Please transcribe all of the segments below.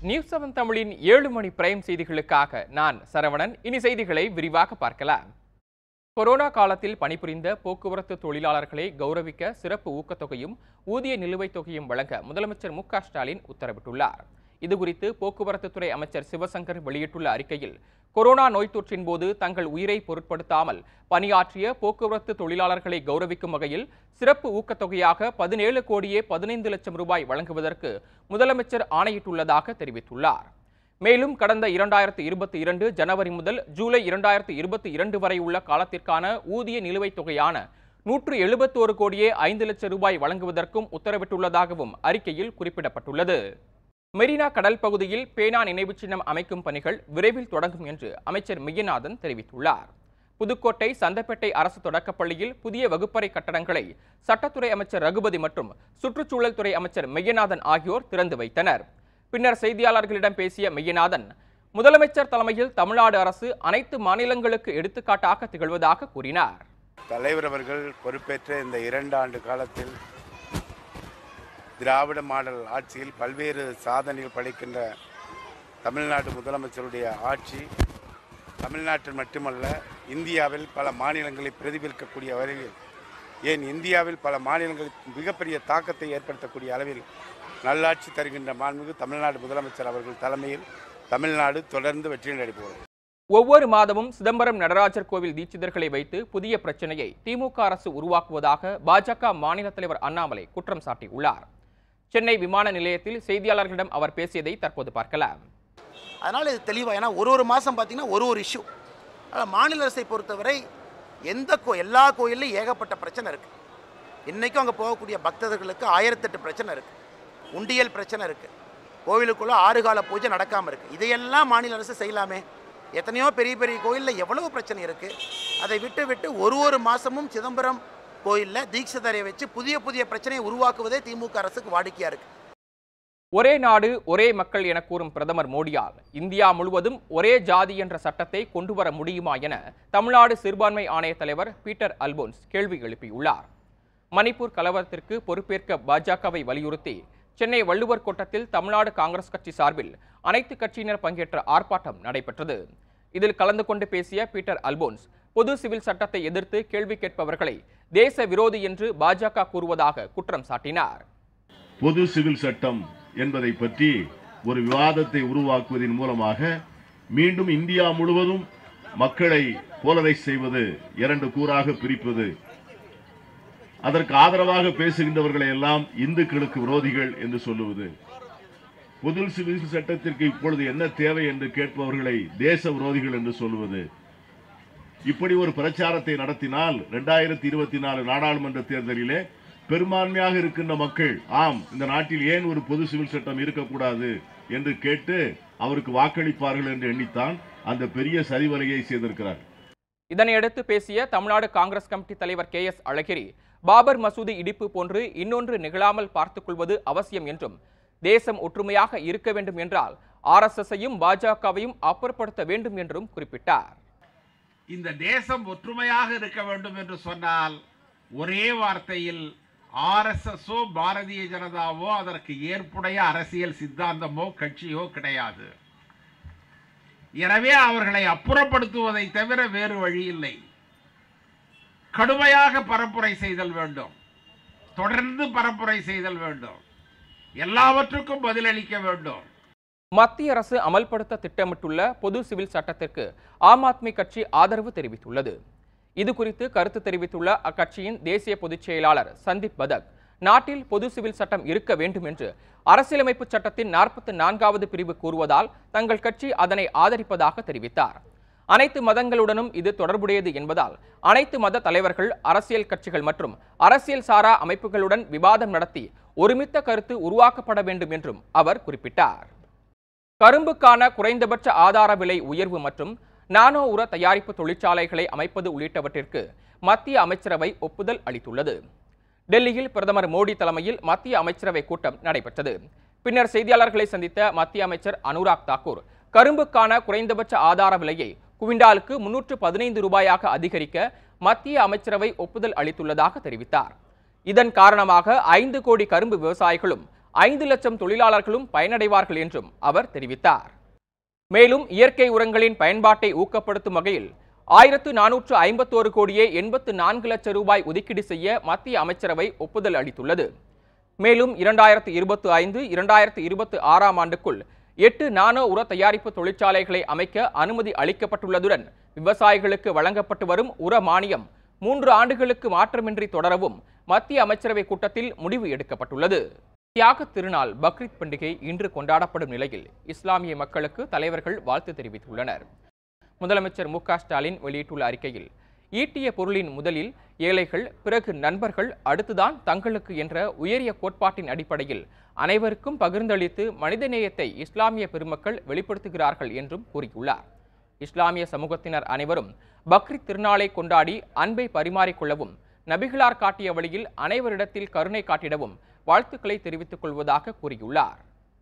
news seven தமிழின் ஏழு மணி prime செய்திகளுக்காக நான் சரவணன் இனி செய்திகளை விரிவாக பார்க்கலாம் கொரோனா காலத்தில் பணிபுரிந்த போக்குவரத்து தொழிலாளர்களை கௌரவிக்க சிறப்பு ஊக்கத்தொகையும் ஊதிய நிலுவைத் தொகையும் வழங்க முதலமைச்சர் மு க ஸ்டாலின் உத்தரவிட்டுள்ளார் இதுகுறித்து போக்குவரத்து துறை அமைச்சர் சிவசங்கர் வெளியிட்டுள்ள அறிக்கையில் கொரோனா நோய் தொற்றின் போது தங்கள் உயிரை பொருட்படுத்தாமல் பணியாற்றிய போக்குவரத்து தொழிலாளர்களை கௌரவிக்கும் வகையில் சிறப்பு ஊக்கத்தொகையாக பதினேழு கோடியே பதினைந்து லட்சம் ரூபாய் வழங்குவதற்கு முதலமைச்சர் ஆணையிட்டுள்ளதாக தெரிவித்துள்ளார் மேலும் கடந்த இரண்டாயிரத்து இருபத்தி இரண்டு ஜனவரி முதல் ஜூலை இரண்டாயிரத்து இருபத்தி இரண்டு வரை உள்ள காலத்திற்கான ஊதிய நிலுவைத் தொகையான நூற்று எழுபத்தோரு கோடியே ஐந்து லட்சம் ரூபாய் வழங்குவதற்கும் உத்தரவிட்டுள்ளதாகவும் அறிக்கையில் குறிப்பிடப்பட்டுள்ளது மெரினா கடல் பகுதியில் பேனா நினைவுச் சின்னம் அமைக்கும் பணிகள் விரைவில் தொடங்கும் என்று அமைச்சர் மெய்யநாதன் தெரிவித்துள்ளார் புதுக்கோட்டை சந்தப்பேட்டை அரசு தொடக்கப்பள்ளியில் புதிய வகுப்பறை கட்டடங்களை சட்டத்துறை அமைச்சர் ரகுபதி மற்றும் சுற்றுச்சூழல் துறை அமைச்சர் மெய்யநாதன் ஆகியோர் திறந்து வைத்தனர் பின்னர் செய்தியாளர்களிடம் பேசிய மெய்யநாதன் முதலமைச்சர் தலைமையில் தமிழ்நாடு அரசு அனைத்து மாநிலங்களுக்கு எடுத்துக்காட்டாக திகழ்வதாக கூறினார் தலைவர் அவர்கள் பொறுப்பேற்ற இந்த இரண்டு ஆண்டு காலத்தில் திராவிட மாடல் ஆட்சியில் பல்வேறு சாதனைகள் படைக்கின்ற தமிழ்நாடு முதலமைச்சருடைய ஆட்சி தமிழ்நாட்டில் மட்டுமல்ல இந்தியாவில் பல மாநிலங்களை பிரதிபலிக்கக்கூடிய வகையில் ஏன் இந்தியாவில் பல மாநிலங்களில் மிகப்பெரிய தாக்கத்தை ஏற்படுத்தக்கூடிய அளவில் நல்லாட்சி தருகின்ற மாண்புமிகு தமிழ்நாடு முதலமைச்சர் அவர்கள் தலைமையில் தமிழ்நாடு தொடர்ந்து வெற்றி நடைபெறும் ஒவ்வொரு மாதமும் சிதம்பரம் நடராஜர் கோவில் தீட்சிதர்களை வைத்து புதிய பிரச்சனையை திமுக அரசு உருவாக்குவதாக பாஜக மாநில தலைவர் அண்ணாமலை குற்றம் சாட்டியுள்ளார் சென்னை விமான நிலையத்தில் செய்தியாளர்களிடம் அவர் பேசியதை தற்போது பார்க்கலாம் அதனால் இது தெளிவாக ஏன்னா ஒரு ஒரு மாதம் பார்த்தீங்கன்னா ஒரு ஒரு இஷ்யூ அதனால் மாநில அரசை பொறுத்தவரை எந்த கோ எல்லா கோயில்லையும் ஏகப்பட்ட பிரச்சனை இருக்குது இன்றைக்கும் அங்கே போகக்கூடிய பக்தர்களுக்கு ஆயிரத்தெட்டு பிரச்சனை இருக்குது உண்டியல் பிரச்சனை இருக்குது கோவிலுக்குள்ளே ஆறு கால பூஜை நடக்காமல் இருக்குது இதையெல்லாம் மாநில அரசு செய்யலாமே எத்தனையோ பெரிய பெரிய கோயிலில் எவ்வளவு பிரச்சனை இருக்குது அதை விட்டு விட்டு ஒரு ஒரு மாதமும் சிதம்பரம் கோயிலில் தீட்சிதரை வச்சு புதிய புதிய பிரச்சனையை உருவாக்குவதே திமுக அரசுக்கு வாடிக்கையாக இருக்குது ஒரே நாடு ஒரே மக்கள் என கூறும் பிரதமர் மோடியால் இந்தியா முழுவதும் ஒரே ஜாதி என்ற சட்டத்தை கொண்டு வர முடியுமா என தமிழ்நாடு சிறுபான்மை ஆணைய தலைவர் பீட்டர் அல்போன்ஸ் கேள்வி எழுப்பியுள்ளார் மணிப்பூர் கலவரத்திற்கு பொறுப்பேற்க பாஜகவை வலியுறுத்தி சென்னை வள்ளுவர் கோட்டத்தில் தமிழ்நாடு காங்கிரஸ் கட்சி சார்பில் அனைத்து கட்சியினர் பங்கேற்ற ஆர்ப்பாட்டம் நடைபெற்றது இதில் கலந்து கொண்டு பேசிய பீட்டர் அல்போன்ஸ் பொது சிவில் சட்டத்தை எதிர்த்து கேள்வி கேட்பவர்களை தேச விரோதி என்று பாஜக கூறுவதாக குற்றம் சாட்டினார் பொது சிவில் சட்டம் என்பதை பற்றி ஒரு விவாதத்தை உருவாக்குவதன் மூலமாக மீண்டும் இந்தியா முழுவதும் மக்களை போலரைஸ் செய்வது இரண்டு கூறாக பிரிப்பது அதற்கு ஆதரவாக பேசுகின்றவர்களை எல்லாம் இந்துக்களுக்கு விரோதிகள் என்று சொல்லுவது பொது சிவில் சட்டத்திற்கு இப்பொழுது என்ன தேவை என்று கேட்பவர்களை தேச விரோதிகள் என்று சொல்லுவது இப்படி ஒரு பிரச்சாரத்தை நடத்தினால் இரண்டாயிரத்தி இருபத்தி நாலு நாடாளுமன்ற தேர்தலிலே பெரும்பான்மையாக இருக்கின்ற மக்கள் ஆம் இந்த நாட்டில் ஏன் ஒரு பொது சிவில் சட்டம் இருக்கக்கூடாது என்று கேட்டு அவருக்கு வாக்களிப்பார்கள் என்று எண்ணித்தான் அந்த பெரிய சரிவலையை செய்திருக்கிறார் இதனையடுத்து பேசிய தமிழ்நாடு காங்கிரஸ் கமிட்டி தலைவர் கே எஸ் அழகிரி பாபர் மசூதி இடிப்பு போன்று இன்னொன்று நிகழாமல் பார்த்துக் கொள்வது அவசியம் என்றும் தேசம் ஒற்றுமையாக இருக்க வேண்டும் என்றால் ஆர்எஸ்எஸ்ஸையும் பாஜகவையும் அப்புறப்படுத்த வேண்டும் என்றும் குறிப்பிட்டார் இந்த தேசம் ஒற்றுமையாக இருக்க வேண்டும் என்று சொன்னால் ஒரே வார்த்தையில் ஆர்எஸ்எஸ்ஓ பாரதிய ஜனதாவோ அதற்கு ஏற்புடைய அரசியல் சித்தாந்தமோ கட்சியோ கிடையாது எனவே அவர்களை அப்புறப்படுத்துவதை தவிர வேறு வழி இல்லை கடுமையாக பரப்புரை செய்தல் வேண்டும் தொடர்ந்து பரப்புரை செய்தல் வேண்டும் எல்லாவற்றுக்கும் பதிலளிக்க வேண்டும் மத்திய அரசு அமல்படுத்த திட்டமிட்டுள்ள பொது சிவில் சட்டத்திற்கு ஆம் ஆத்மி கட்சி ஆதரவு தெரிவித்துள்ளது இது குறித்து கருத்து தெரிவித்துள்ள அக்கட்சியின் தேசிய பொதுச் செயலாளர் சந்தீப் பதக் நாட்டில் பொது சிவில் சட்டம் இருக்க வேண்டும் என்று அரசியலமைப்பு சட்டத்தின் நாற்பத்தி நான்காவது பிரிவு கூறுவதால் தங்கள் கட்சி அதனை ஆதரிப்பதாக தெரிவித்தார் அனைத்து மதங்களுடனும் இது தொடர்புடையது என்பதால் அனைத்து மத தலைவர்கள் அரசியல் கட்சிகள் மற்றும் அரசியல் சாரா அமைப்புகளுடன் விவாதம் நடத்தி ஒருமித்த கருத்து உருவாக்கப்பட வேண்டும் என்றும் அவர் குறிப்பிட்டார் கரும்புக்கான குறைந்தபட்ச ஆதார விலை உயர்வு மற்றும் நானோ உர தயாரிப்பு தொழிற்சாலைகளை அமைப்பது உள்ளிட்டவற்றிற்கு மத்திய அமைச்சரவை ஒப்புதல் அளித்துள்ளது டெல்லியில் பிரதமர் மோடி தலைமையில் மத்திய அமைச்சரவை கூட்டம் நடைபெற்றது பின்னர் செய்தியாளர்களை சந்தித்த மத்திய அமைச்சர் அனுராக் தாக்கூர் கரும்புக்கான குறைந்தபட்ச ஆதார விலையை குவிண்டாலுக்கு முன்னூற்று பதினைந்து ரூபாயாக அதிகரிக்க மத்திய அமைச்சரவை ஒப்புதல் அளித்துள்ளதாக தெரிவித்தார் இதன் காரணமாக ஐந்து கோடி கரும்பு விவசாயிகளும் ஐந்து லட்சம் தொழிலாளர்களும் பயனடைவார்கள் என்றும் அவர் தெரிவித்தார் மேலும் இயற்கை உரங்களின் பயன்பாட்டை ஊக்கப்படுத்தும் வகையில் ஆயிரத்து நானூற்று ஐம்பத்தோரு கோடியே எண்பத்து நான்கு லட்சம் ரூபாய் ஒதுக்கீடு செய்ய மத்திய அமைச்சரவை ஒப்புதல் அளித்துள்ளது மேலும் இரண்டாயிரத்து இருபத்தி ஐந்து இரண்டாயிரத்து இருபத்தி ஆறாம் ஆண்டுக்குள் எட்டு நானோ உர தயாரிப்பு தொழிற்சாலைகளை அமைக்க அனுமதி அளிக்கப்பட்டுள்ளதுடன் விவசாயிகளுக்கு வழங்கப்பட்டு வரும் உர மானியம் மூன்று ஆண்டுகளுக்கு மாற்றமின்றி தொடரவும் மத்திய அமைச்சரவை கூட்டத்தில் முடிவு எடுக்கப்பட்டுள்ளது தியாக திருநாள் பக்ரீத் பண்டிகை இன்று கொண்டாடப்படும் நிலையில் இஸ்லாமிய மக்களுக்கு தலைவர்கள் வாழ்த்து தெரிவித்துள்ளனர் முதலமைச்சர் மு க ஸ்டாலின் வெளியிட்டுள்ள அறிக்கையில் ஈட்டிய பொருளின் முதலில் ஏழைகள் பிறகு நண்பர்கள் அடுத்துதான் தங்களுக்கு என்ற உயரிய கோட்பாட்டின் அடிப்படையில் அனைவருக்கும் பகிர்ந்தளித்து மனிதநேயத்தை இஸ்லாமிய பெருமக்கள் வெளிப்படுத்துகிறார்கள் என்றும் கூறியுள்ளார் இஸ்லாமிய சமூகத்தினர் அனைவரும் பக்ரீத் திருநாளை கொண்டாடி அன்பை பரிமாறிக்கொள்ளவும் நபிகளார் காட்டிய வழியில் அனைவரிடத்தில் கருணை காட்டிடவும் வாழ்த்துக்களை தெரிவித்துக் கொள்வதாக கூறியுள்ளார்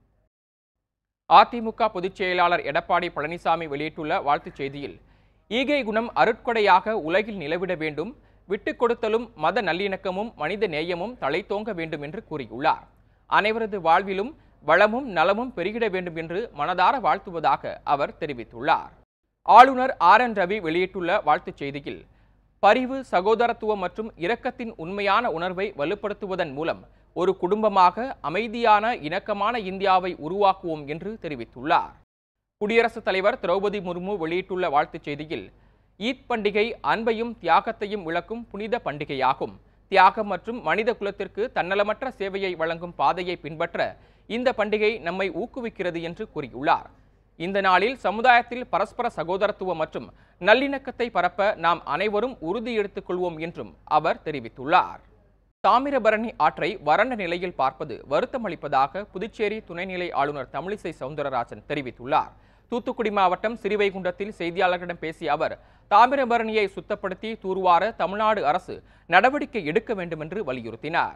அதிமுக பொதுச் செயலாளர் எடப்பாடி பழனிசாமி வெளியிட்டுள்ள வாழ்த்துச் செய்தியில் ஈகை குணம் அருட்கொடையாக உலகில் நிலவிட வேண்டும் விட்டுக் கொடுத்தலும் மத நல்லிணக்கமும் மனித நேயமும் தழைத்தோங்க வேண்டும் என்று கூறியுள்ளார் அனைவரது வாழ்விலும் வளமும் நலமும் பெருகிட வேண்டும் என்று மனதார வாழ்த்துவதாக அவர் தெரிவித்துள்ளார் ஆளுநர் ஆர் என் ரவி வெளியிட்டுள்ள வாழ்த்துச் செய்தியில் பரிவு சகோதரத்துவம் மற்றும் இரக்கத்தின் உண்மையான உணர்வை வலுப்படுத்துவதன் மூலம் ஒரு குடும்பமாக அமைதியான இணக்கமான இந்தியாவை உருவாக்குவோம் என்று தெரிவித்துள்ளார் குடியரசுத் தலைவர் திரௌபதி முர்மு வெளியிட்டுள்ள வாழ்த்துச் செய்தியில் ஈத் பண்டிகை அன்பையும் தியாகத்தையும் விளக்கும் புனித பண்டிகையாகும் தியாகம் மற்றும் மனித குலத்திற்கு தன்னலமற்ற சேவையை வழங்கும் பாதையை பின்பற்ற இந்த பண்டிகை நம்மை ஊக்குவிக்கிறது என்று கூறியுள்ளார் இந்த நாளில் சமுதாயத்தில் பரஸ்பர சகோதரத்துவம் மற்றும் நல்லிணக்கத்தை பரப்ப நாம் அனைவரும் உறுதி எடுத்துக் கொள்வோம் என்றும் அவர் தெரிவித்துள்ளார் தாமிரபரணி ஆற்றை வறண்ட நிலையில் பார்ப்பது வருத்தமளிப்பதாக புதுச்சேரி துணைநிலை ஆளுநர் தமிழிசை சவுந்தரராஜன் தெரிவித்துள்ளார் தூத்துக்குடி மாவட்டம் சிறுவைகுண்டத்தில் செய்தியாளர்களிடம் பேசிய அவர் தாமிரபரணியை சுத்தப்படுத்தி தூர்வார தமிழ்நாடு அரசு நடவடிக்கை எடுக்க வேண்டும் என்று வலியுறுத்தினார்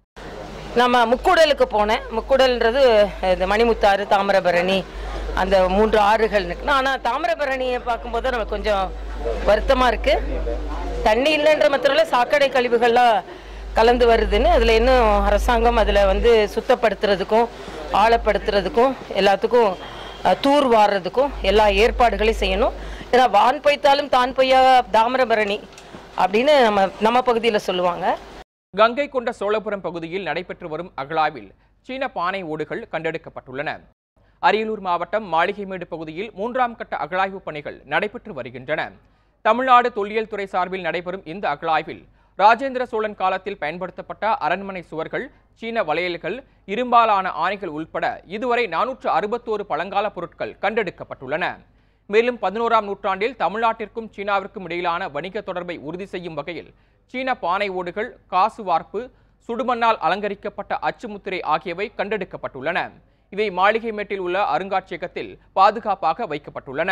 நம்ம முக்கூடலுக்கு போனேன் முக்கூடல்ன்றது இந்த மணிமுத்தாறு தாமிரபரணி அந்த மூன்று ஆறுகள் இருக்குன்னா ஆனால் தாமிரபரணியை பார்க்கும்போது நமக்கு கொஞ்சம் வருத்தமாக இருக்குது தண்ணி இல்லைன்ற மாத்திரம் சாக்கடை கழிவுகள்லாம் கலந்து வருதுன்னு அதில் இன்னும் அரசாங்கம் அதில் வந்து சுத்தப்படுத்துறதுக்கும் ஆழப்படுத்துறதுக்கும் எல்லாத்துக்கும் அஹ், தூர் வாடுறதுக்கும் எல்லா ஏற்பாடுகளையும் செய்யணும் ஏன்னா வான் பொய்த்தாலும் தான் பொய்யா தாமிரபரணி அப்படின்னு நம்ம நம்ம பகுதியில் சொல்லுவாங்க கங்கை கொண்ட சோழபுரம் பகுதியில் நடைபெற்று வரும் அகழாய்வில் சீன பானை ஓடுகள் கண்டெடுக்கப்பட்டுள்ளன அரியலூர் மாவட்டம் மாளிகைமேடு பகுதியில் மூன்றாம் கட்ட அகழாய்வு பணிகள் நடைபெற்று வருகின்றன தமிழ்நாடு தொல்லியல் துறை சார்பில் நடைபெறும் இந்த அகழாய்வில் ராஜேந்திர சோழன் காலத்தில் பயன்படுத்தப்பட்ட அரண்மனை சுவர்கள் சீன வளையல்கள் இரும்பாலான ஆணைகள் உள்பட இதுவரை நானூற்று அறுபத்தோரு பழங்கால பொருட்கள் கண்டெடுக்கப்பட்டுள்ளன மேலும் பதினோராம் நூற்றாண்டில் தமிழ்நாட்டிற்கும் சீனாவிற்கும் இடையிலான வணிக தொடர்பை உறுதி செய்யும் வகையில் சீன பானை ஓடுகள் காசு வார்ப்பு சுடுமண்ணால் அலங்கரிக்கப்பட்ட அச்சுமுத்திரை ஆகியவை கண்டெடுக்கப்பட்டுள்ளன இவை மாளிகைமேட்டில் உள்ள அருங்காட்சியகத்தில் பாதுகாப்பாக வைக்கப்பட்டுள்ளன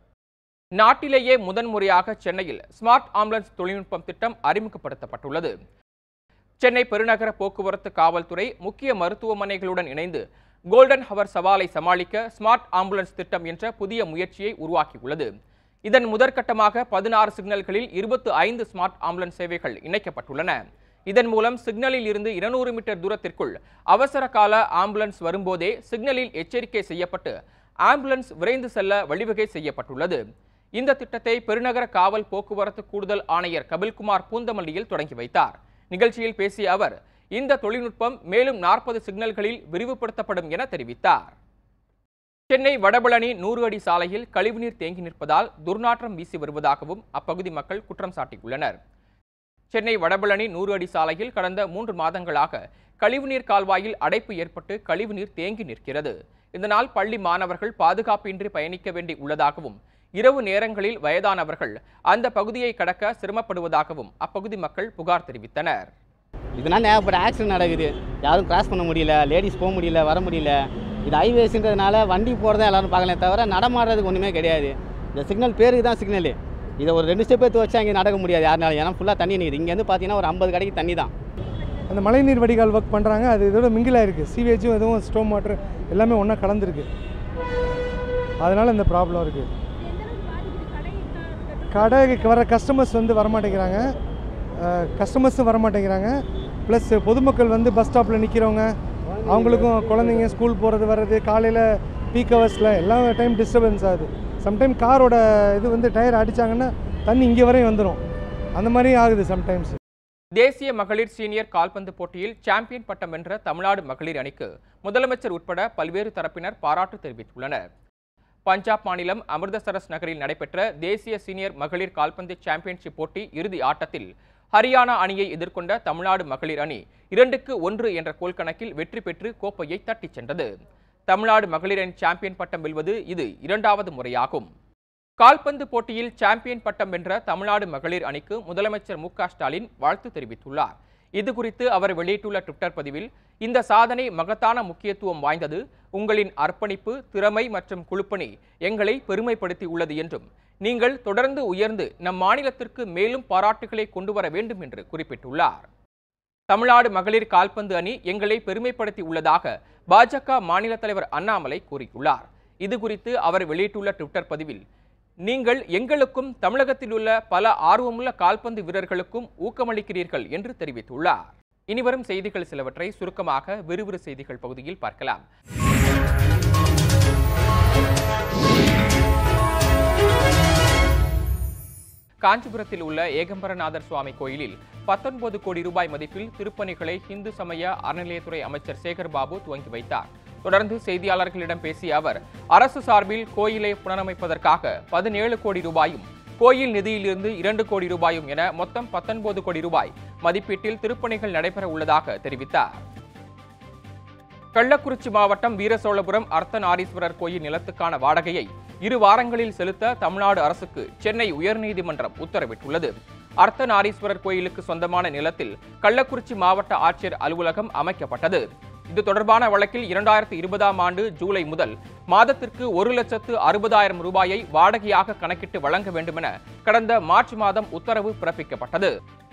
நாட்டிலேயே முதன்முறையாக சென்னையில் ஸ்மார்ட் ஆம்புலன்ஸ் தொழில்நுட்பம் திட்டம் அறிமுகப்படுத்தப்பட்டுள்ளது சென்னை பெருநகர போக்குவரத்து காவல்துறை முக்கிய மருத்துவமனைகளுடன் இணைந்து கோல்டன் ஹவர் சவாலை சமாளிக்க ஸ்மார்ட் ஆம்புலன்ஸ் திட்டம் என்ற புதிய முயற்சியை உருவாக்கியுள்ளது இதன் முதற்கட்டமாக பதினாறு சிக்னல்களில் இருபத்து ஐந்து ஸ்மார்ட் ஆம்புலன்ஸ் சேவைகள் இணைக்கப்பட்டுள்ளன இதன் மூலம் சிக்னலில் இருந்து இருநூறு மீட்டர் தூரத்திற்குள் அவசர கால ஆம்புலன்ஸ் வரும்போதே சிக்னலில் எச்சரிக்கை செய்யப்பட்டு ஆம்புலன்ஸ் விரைந்து செல்ல வழிவகை செய்யப்பட்டுள்ளது இந்த திட்டத்தை பெருநகர காவல் போக்குவரத்து கூடுதல் ஆணையர் கபில்குமார் பூந்தமல்லியில் தொடங்கி வைத்தார் நிகழ்ச்சியில் பேசிய அவர் இந்த தொழில்நுட்பம் மேலும் நாற்பது சிக்னல்களில் விரிவுபடுத்தப்படும் என தெரிவித்தார் சென்னை வடபழனி நூறு அடி சாலையில் கழிவுநீர் தேங்கி நிற்பதால் துர்நாற்றம் வீசி வருவதாகவும் அப்பகுதி மக்கள் குற்றம் சாட்டியுள்ளனர் சென்னை வடபழனி நூறு அடி சாலையில் கடந்த மூன்று மாதங்களாக கழிவுநீர் கால்வாயில் அடைப்பு ஏற்பட்டு கழிவுநீர் தேங்கி நிற்கிறது இதனால் பள்ளி மாணவர்கள் பாதுகாப்பின்றி பயணிக்க வேண்டி உள்ளதாகவும் இரவு நேரங்களில் வயதானவர்கள் அந்த பகுதியை கடக்க சிரமப்படுவதாகவும் அப்பகுதி மக்கள் புகார் தெரிவித்தனர் இதனால் ஏகப்பட்ட ஆக்சிடென்ட் நடக்குது யாரும் கிராஸ் பண்ண முடியல லேடிஸ் போக முடியல வர முடியல இது ஹைவேஸ்ன்றதுனால வண்டி போகிறதா எல்லாரும் பார்க்கல தவிர நடமாடுறதுக்கு ஒன்றுமே கிடையாது இந்த சிக்னல் பேருக்கு தான் சிக்னலு இதை ஒரு ரெண்டு ஸ்டெப் எடுத்து வச்சா இங்கே நடக்க முடியாது யாருனாலும் ஏன்னா ஃபுல்லாக தண்ணி நிற்குது இங்கேருந்து பார்த்தீங்கன்னா ஒரு ஐம்பது கடைக்கு தண்ணி தான் அந்த மழைநீர் வடிகால் ஒர்க் பண்ணுறாங்க அது இதோட மிங்கிள் ஆயிருக்கு சீவேஜும் எதுவும் ஸ்டோம் வாட்டர் எல்லாமே ஒன்றா கலந்துருக்கு அதனால் இந்த ப்ராப்ளம் இருக்குது கடைக்கு வர கஸ்டமர்ஸ் வந்து வரமாட்டேங்கிறாங்க கஸ்டமர்ஸும் வரமாட்டேங்கிறாங்க ப்ளஸ் பொதுமக்கள் வந்து பஸ் ஸ்டாப்பில் நிற்கிறவங்க அவங்களுக்கும் குழந்தைங்க ஸ்கூல் போகிறது வர்றது காலையில் பீக் ஹவர்ஸில் எல்லா டைம் டிஸ்டர்பன்ஸ் ஆகுது சம்டைம் காரோட இது வந்து டயர் அடித்தாங்கன்னா தண்ணி இங்கே வரையும் வந்துடும் அந்த மாதிரி ஆகுது சம்டைம்ஸ் தேசிய மகளிர் சீனியர் கால்பந்து போட்டியில் சாம்பியன் பட்டம் வென்ற தமிழ்நாடு மகளிர் அணிக்கு முதலமைச்சர் உட்பட பல்வேறு தரப்பினர் பாராட்டு தெரிவித்துள்ளனர் பஞ்சாப் மாநிலம் அமிர்தசரஸ் நகரில் நடைபெற்ற தேசிய சீனியர் மகளிர் கால்பந்து சாம்பியன்ஷிப் போட்டி இறுதி ஆட்டத்தில் ஹரியானா அணியை எதிர்கொண்ட தமிழ்நாடு மகளிர் அணி இரண்டுக்கு ஒன்று என்ற கோல் கணக்கில் வெற்றி பெற்று கோப்பையை தட்டிச் சென்றது தமிழ்நாடு மகளிர் அணி சாம்பியன் பட்டம் வெல்வது இது இரண்டாவது முறையாகும் கால்பந்து போட்டியில் சாம்பியன் பட்டம் வென்ற தமிழ்நாடு மகளிர் அணிக்கு முதலமைச்சர் மு க ஸ்டாலின் வாழ்த்து தெரிவித்துள்ளார் இது குறித்து அவர் வெளியிட்டுள்ள ட்விட்டர் பதிவில் இந்த சாதனை மகத்தான முக்கியத்துவம் வாய்ந்தது உங்களின் அர்ப்பணிப்பு திறமை மற்றும் குழுப்பணி எங்களை பெருமைப்படுத்தி உள்ளது என்றும் நீங்கள் தொடர்ந்து உயர்ந்து நம் மாநிலத்திற்கு மேலும் பாராட்டுகளை கொண்டு வர வேண்டும் என்று குறிப்பிட்டுள்ளார் தமிழ்நாடு மகளிர் கால்பந்து அணி எங்களை பெருமைப்படுத்தி உள்ளதாக பாஜக மாநில தலைவர் அண்ணாமலை கூறியுள்ளார் இது குறித்து அவர் வெளியிட்டுள்ள ட்விட்டர் பதிவில் நீங்கள் எங்களுக்கும் தமிழகத்தில் உள்ள பல ஆர்வமுள்ள கால்பந்து வீரர்களுக்கும் ஊக்கமளிக்கிறீர்கள் என்று தெரிவித்துள்ளார் இனிவரும் செய்திகள் சிலவற்றை சுருக்கமாக விறுவிறு செய்திகள் பகுதியில் பார்க்கலாம் காஞ்சிபுரத்தில் உள்ள ஏகம்பரநாதர் சுவாமி கோயிலில் பத்தொன்பது கோடி ரூபாய் மதிப்பில் திருப்பணிகளை இந்து சமய அறநிலையத்துறை அமைச்சர் சேகர் பாபு துவங்கி வைத்தார் தொடர்ந்து செய்தியாளர்களிடம் பேசிய அவர் அரசு சார்பில் கோயிலை புனரமைப்பதற்காக பதினேழு கோடி ரூபாயும் கோயில் நிதியிலிருந்து இரண்டு கோடி ரூபாயும் என மொத்தம் பத்தொன்பது கோடி ரூபாய் மதிப்பீட்டில் திருப்பணிகள் நடைபெற உள்ளதாக தெரிவித்தார் கள்ளக்குறிச்சி மாவட்டம் வீரசோழபுரம் அர்த்தநாரீஸ்வரர் கோயில் நிலத்துக்கான வாடகையை இரு வாரங்களில் செலுத்த தமிழ்நாடு அரசுக்கு சென்னை உயர்நீதிமன்றம் உத்தரவிட்டுள்ளது அர்த்தநாரீஸ்வரர் கோயிலுக்கு சொந்தமான நிலத்தில் கள்ளக்குறிச்சி மாவட்ட ஆட்சியர் அலுவலகம் அமைக்கப்பட்டது இது தொடர்பான வழக்கில் இரண்டாயிரத்தி இருபதாம் ஆண்டு ஜூலை முதல் மாதத்திற்கு ஒரு லட்சத்து அறுபதாயிரம் ரூபாயை வாடகையாக கணக்கிட்டு வழங்க வேண்டுமென கடந்த மார்ச் மாதம் உத்தரவு பிறப்பிக்கப்பட்டது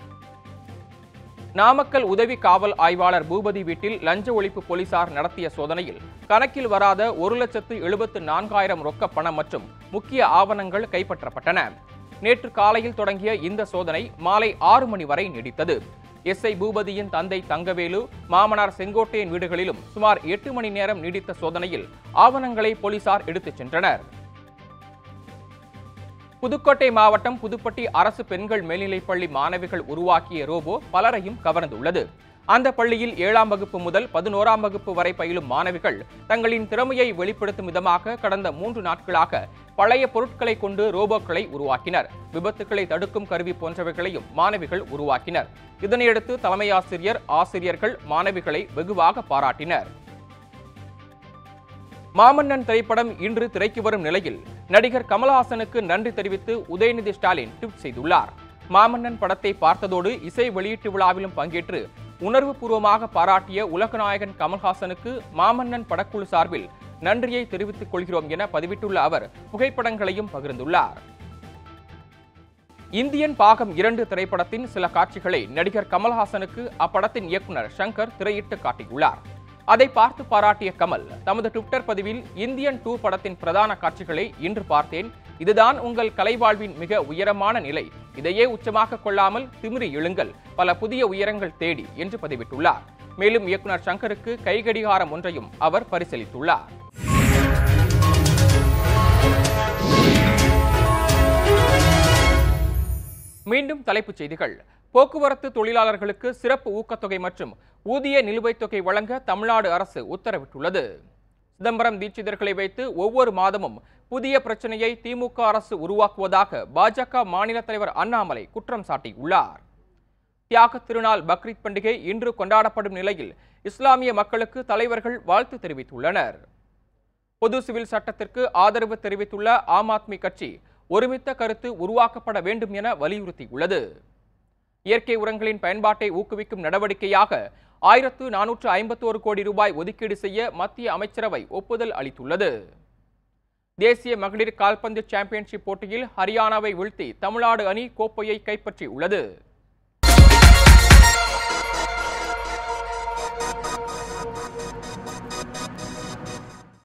நாமக்கல் உதவி காவல் ஆய்வாளர் பூபதி வீட்டில் லஞ்ச ஒழிப்பு போலீசார் நடத்திய சோதனையில் கணக்கில் வராத ஒரு லட்சத்து எழுபத்து நான்காயிரம் ரொக்க பணம் மற்றும் முக்கிய ஆவணங்கள் கைப்பற்றப்பட்டன நேற்று காலையில் தொடங்கிய இந்த சோதனை மாலை ஆறு மணி வரை நீடித்தது எஸ்ஐ பூபதியின் தந்தை தங்கவேலு மாமனார் செங்கோட்டையன் வீடுகளிலும் சுமார் எட்டு மணி நேரம் நீடித்த சோதனையில் ஆவணங்களை போலீசார் எடுத்துச் சென்றனர் புதுக்கோட்டை மாவட்டம் புதுப்பட்டி அரசு பெண்கள் மேல்நிலைப்பள்ளி மாணவிகள் உருவாக்கிய ரோபோ பலரையும் கவர்ந்துள்ளது அந்த பள்ளியில் ஏழாம் வகுப்பு முதல் பதினோராம் வகுப்பு வரை பயிலும் மாணவிகள் தங்களின் திறமையை வெளிப்படுத்தும் விதமாக கடந்த மூன்று நாட்களாக பழைய பொருட்களை கொண்டு ரோபோக்களை உருவாக்கினர் விபத்துக்களை தடுக்கும் கருவி போன்றவைகளையும் மாணவிகள் உருவாக்கினர் இதனையடுத்து தலைமை ஆசிரியர் ஆசிரியர்கள் மாணவிகளை வெகுவாக பாராட்டினர் மாமன்னன் திரைப்படம் இன்று திரைக்கு வரும் நிலையில் நடிகர் கமல்ஹாசனுக்கு நன்றி தெரிவித்து உதயநிதி ஸ்டாலின் ட்வீட் செய்துள்ளார் மாமன்னன் படத்தை பார்த்ததோடு இசை வெளியீட்டு விழாவிலும் பங்கேற்று உணர்வுபூர்வமாக பாராட்டிய உலகநாயகன் கமல்ஹாசனுக்கு மாமன்னன் படக்குழு சார்பில் நன்றியை தெரிவித்துக் கொள்கிறோம் என பதிவிட்டுள்ள அவர் புகைப்படங்களையும் பகிர்ந்துள்ளார் இந்தியன் பாகம் இரண்டு திரைப்படத்தின் சில காட்சிகளை நடிகர் கமல்ஹாசனுக்கு அப்படத்தின் இயக்குனர் ஷங்கர் திரையிட்டு காட்டியுள்ளார் அதை பார்த்து பாராட்டிய கமல் தமது ட்விட்டர் பதிவில் இந்தியன் டூ படத்தின் பிரதான காட்சிகளை இன்று பார்த்தேன் இதுதான் உங்கள் கலைவாழ்வின் மிக உயரமான நிலை இதையே உச்சமாக கொள்ளாமல் திமிரி எழுங்கள் பல புதிய உயரங்கள் தேடி என்று பதிவிட்டுள்ளார் மேலும் இயக்குனர் ஷங்கருக்கு கைகடிகாரம் ஒன்றையும் அவர் பரிசீலித்துள்ளார் மீண்டும் தலைப்புச் செய்திகள் போக்குவரத்து தொழிலாளர்களுக்கு சிறப்பு ஊக்கத்தொகை மற்றும் ஊதிய நிலுவைத் தொகை வழங்க தமிழ்நாடு அரசு உத்தரவிட்டுள்ளது சிதம்பரம் தீட்சிதர்களை வைத்து ஒவ்வொரு மாதமும் புதிய பிரச்சனையை திமுக அரசு உருவாக்குவதாக பாஜக மாநில தலைவர் அண்ணாமலை குற்றம் சாட்டியுள்ளார் தியாகத் திருநாள் பக்ரீத் பண்டிகை இன்று கொண்டாடப்படும் நிலையில் இஸ்லாமிய மக்களுக்கு தலைவர்கள் வாழ்த்து தெரிவித்துள்ளனர் பொது சிவில் சட்டத்திற்கு ஆதரவு தெரிவித்துள்ள ஆம் ஆத்மி கட்சி ஒருமித்த கருத்து உருவாக்கப்பட வேண்டும் என வலியுறுத்தியுள்ளது இயற்கை உரங்களின் பயன்பாட்டை ஊக்குவிக்கும் நடவடிக்கையாக ஆயிரத்து நானூற்று ஐம்பத்தோரு கோடி ரூபாய் ஒதுக்கீடு செய்ய மத்திய அமைச்சரவை ஒப்புதல் அளித்துள்ளது தேசிய மகளிர் கால்பந்து சாம்பியன்ஷிப் போட்டியில் ஹரியானாவை வீழ்த்தி தமிழ்நாடு அணி கோப்பையை கைப்பற்றியுள்ளது